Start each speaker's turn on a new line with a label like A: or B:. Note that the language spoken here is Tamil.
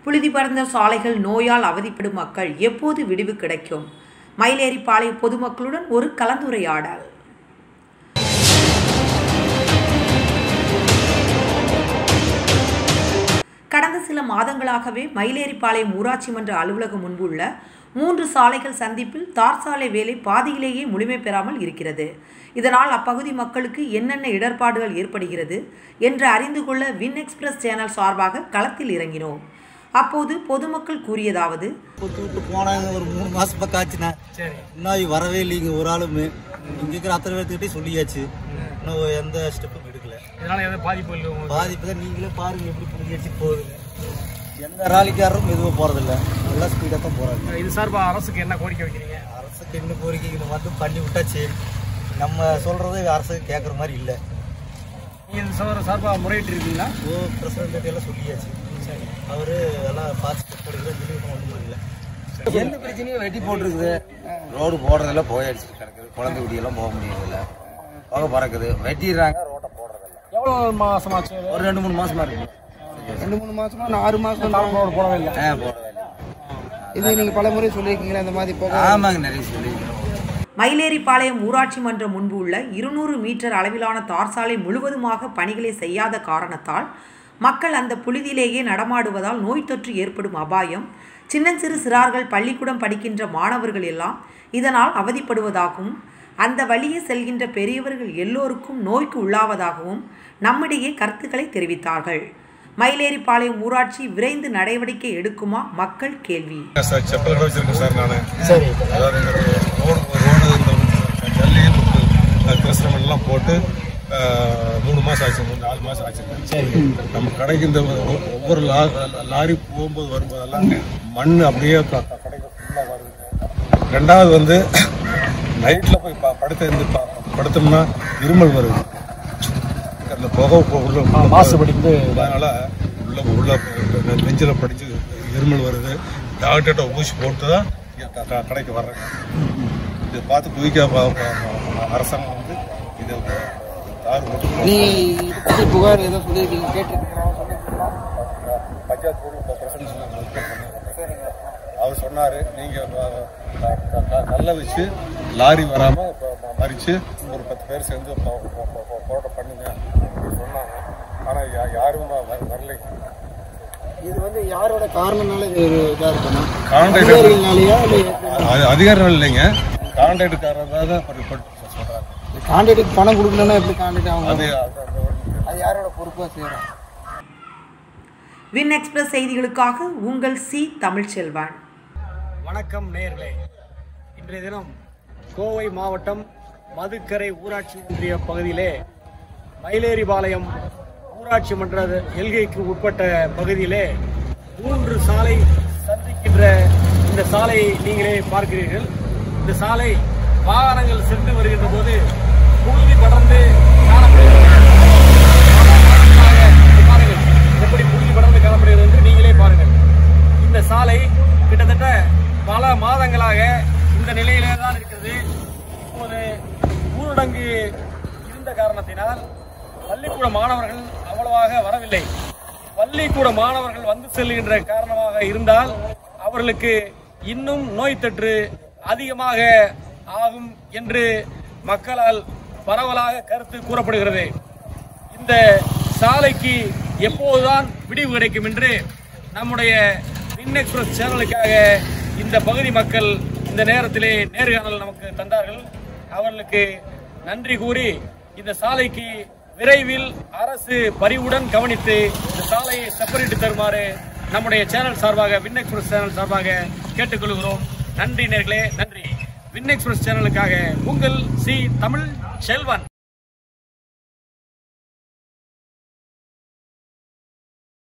A: புழுதி பறந்த சாலைகள் நோயால் அவதிப்படும் மக்கள் எப்போது விடிவு கிடைக்கும் மயிலேறிப்பாளைய பொதுமக்களுடன் ஒரு கலந்துரையாடல் கடந்த சில மாதங்களாகவே மயிலேறிப்பாளையம் ஊராட்சி மன்ற அலுவலகம் முன்புள்ள மூன்று சாலைகள் சந்திப்பில் தார் சாலை வேலை பாதியிலேயே முழுமை பெறாமல் இருக்கிறது இதனால் அப்பகுதி மக்களுக்கு என்னென்ன இடர்பாடுகள் ஏற்படுகிறது என்று அறிந்து கொள்ள வின் எக்ஸ்பிரஸ் சேனல் சார்பாக களத்தில் இறங்கினோம் அப்போது பொதுமக்கள் கூறியதாவது
B: கொடுத்து விட்டு போனாங்க ஒரு மூணு மாசம் பக்கம் ஆச்சுண்ணே
C: சரி
B: இன்னும் வரவே இல்லைங்க ஒரு ஆளுமே இங்க இருக்கிற அத்தனை பேர்த்துக்கிட்டே சொல்லியாச்சு இன்னும் எந்த ஸ்டெப்பும் எடுக்கல
C: இதனால எதாவது பாதிப்பு இல்லை உங்களுக்கு
B: பாதிப்பு தான் நீங்களே பாருங்க எப்படி புரிஞ்சு வச்சு போகுது எந்த ராலிக்காரரும் எதுவும் போறதில்ல நல்லா ஸ்பீடாக தான் போறாங்க
C: இது சார்பா அரசுக்கு என்ன கோரிக்கை வைக்கிறீங்க
B: அரசுக்கு என்ன கோரிக்கை இது மட்டும் பண்ணி விட்டா சரி நம்ம சொல்றது அரசுக்கு கேட்குற மாதிரி இல்லை
C: நீங்க இது சார் சார்பா முறையிட்டு இருக்கீங்களா
B: ஓ பிரசிடண்ட் எல்லாம் சொல்லியாச்சு
C: சரி
B: அவரு எல்லாம் பார்த்து போடுறது திடீர்னு ஒன்றும் இல்லை
D: எந்த பிரச்சனையும் வெட்டி போட்டிருக்குது ரோடு போடுறதில்ல போய் அடிச்சுட்டு கிடக்குது குழந்தை குடியெல்லாம் போக முடியறதில்ல போக பறக்குது வெட்டிடுறாங்க ரோட்டை போடுறதில்ல
C: எவ்வளவு மாசமாச்சு
D: ஒரு ரெண்டு மூணு மாசமா இருக்கு
E: ரெண்டு மூணு மாசமா நான் ஆறு மாசம்
C: தார் ரோடு போடவே இல்லை
D: ஆ போடுறதில்ல
E: இது நீங்க பல முறை சொல்லியிருக்கீங்களா இந்த மாதிரி போக
D: ஆமாங்க நிறைய சொல்லியிருக்கிறோம்
A: மயிலேறிப்பாளையம் ஊராட்சி மன்றம் முன்பு உள்ள இருநூறு மீட்டர் அளவிலான தார் சாலை முழுவதுமாக பணிகளை செய்யாத காரணத்தால் மக்கள் அந்த புழுதியிலேயே நடமாடுவதால் நோய் தொற்று ஏற்படும் அபாயம் சின்னஞ்சிறு சிறார்கள் பள்ளிக்கூடம் படிக்கின்ற மாணவர்கள் எல்லாம் இதனால் அவதிப்படுவதாகவும் அந்த வழியே செல்கின்ற பெரியவர்கள் எல்லோருக்கும் நோய்க்கு உள்ளாவதாகவும் நம்மிடையே கருத்துக்களை தெரிவித்தார்கள் மயிலேறிப்பாளையம் ஊராட்சி விரைந்து நடவடிக்கை எடுக்குமா மக்கள் கேள்வி
F: சார் செப்பல் கடை வச்சிருக்கேன் சார் நான்
B: சரி
F: அதாவது இந்த ரோடு ரோடு இந்த ஜல்லி கிறிஸ்தவன் எல்லாம் போட்டு ஆஹ், மூணு மாசம் ஆச்சு மூணு நாலு மாசம் ஆச்சு நம்ம கடைக்கு இந்த ஒ- ஒவ்வொரு லா- லாரி போகும்போது வரும்போதெல்லாம் மண் அப்படியே க- க- கடைக்கு ஃபுல்லாக வருது ரெண்டாவது வந்து நைட்ல போய் ப- படுத்து இருந்து ப- படுத்தோம்னா இருமல் வருது அந்த புகை உள்ள- உள்ள
C: மாசுபடிந்து
F: அதனால உள்ள உள்ள நெஞ்சில் படிச்சு இருமல் வருது டாக்டர்கிட்ட ஊசி போட்டு தான் இங்க க- க- கடைக்கு வர்றேன் இதை பார்த்து குயிக்கா ப- ப- அரசாங்கம் வந்து இதை தார் போட்டு
E: நீ இதை பத்தி புகார் ஏதோ சொல்லியிருக்கீங்க கேட்டிருக்கீங்களா
F: பஞ்சாயத்து போர்டு பிரசிடன்ட் அவர் சொன்னாரு நீங்க அஹ், க- க- க- கல்லை வச்சு லாரி வராம ப- ம- மறிச்சு ஒரு பத்து பேர் சேர்ந்து ப- ப- ப- ப- போராட்டம் பண்ணுங்க அப்படின்னு சொன்னாங்க ஆனா யா- யாரும் வ- வரலை
E: இது வந்து யாரோட காரணம்னால இது ஒரு இதா இருக்கணும்
F: கான்ட்ராக்டர்
E: அதிகாரிகளாலயா இல்ல எப்படி?
F: அது அதிகாரம் இல்லைங்க கான்ட்ராக்டுக்காரர் தான் ரிப்போர்ட் சொல்றாங்க
E: கான்ட்ராக்டுக்கு பணம் கொடுக்கலன்னா எப்படி கான்ட்ராக்ட் ஆகும்
F: அது அது- அந்த ஒரு-
E: அது யாரோட பொறுப்பா செய்யறோம்
A: வின் எக்ஸ்பிரஸ் செய்திகளுக்காக உங்கள் சி தமிழ்ச்செல்வன்
C: வணக்கம் நேயர்களே இன்றைய தினம் கோவை மாவட்டம் மதுக்கரை ஊராட்சி ஒன்றிய பகுதியிலே மயிலேறிபாளையம் ஊராட்சி மன்ற எல்கைக்கு உட்பட்ட பகுதியிலே மூன்று சாலை சந்திக்கின்ற இந்த சாலையை நீங்களே பார்க்கிறீர்கள் இந்த சாலை வாகனங்கள் சென்று வருகின்ற போது புழுதி படர்ந்து காணப்படுகிறது பாருங்கள் எப்படி புழுதி படர்ந்து காணப்படுகிறது என்று நீங்களே பாருங்கள் இந்த சாலை கிட்டத்தட்ட பல மாதங்களாக இந்த நிலையிலே தான் இருக்கிறது இப்போது ஊரடங்கு இருந்த காரணத்தினால் பள்ளிக்கூட மாணவர்கள் அவ்வளவாக வரவில்லை பள்ளிக்கூட மாணவர்கள் வந்து செல்கின்ற காரணமாக இருந்தால் அவர்களுக்கு இன்னும் நோய் தொற்று அதிகமாக ஆகும் என்று மக்களால் பரவலாக கருத்து கூறப்படுகிறது இந்த சாலைக்கு எப்போதுதான் விடிவு கிடைக்கும் என்று நம்முடைய வின் எக்ஸ்பிரஸ் சேனலுக்காக இந்த பகுதி மக்கள் இந்த நேரத்திலே நேர்காணல் நமக்கு தந்தார்கள் அவர்களுக்கு நன்றி கூறி இந்த சாலைக்கு விரைவில் அரசு பரிவுடன் கவனித்து இந்த சாலையை செப்பரேட் தருமாறு நம்முடைய சேனல் சார்பாக வின் எக்ஸ்பிரஸ் சேனல் சார்பாக கேட்டுக்கொள்கிறோம் நன்றி நேர்களே நன்றி வின் எக்ஸ்பிரஸ் சேனலுக்காக உங்கள் சி தமிழ் செல்வன்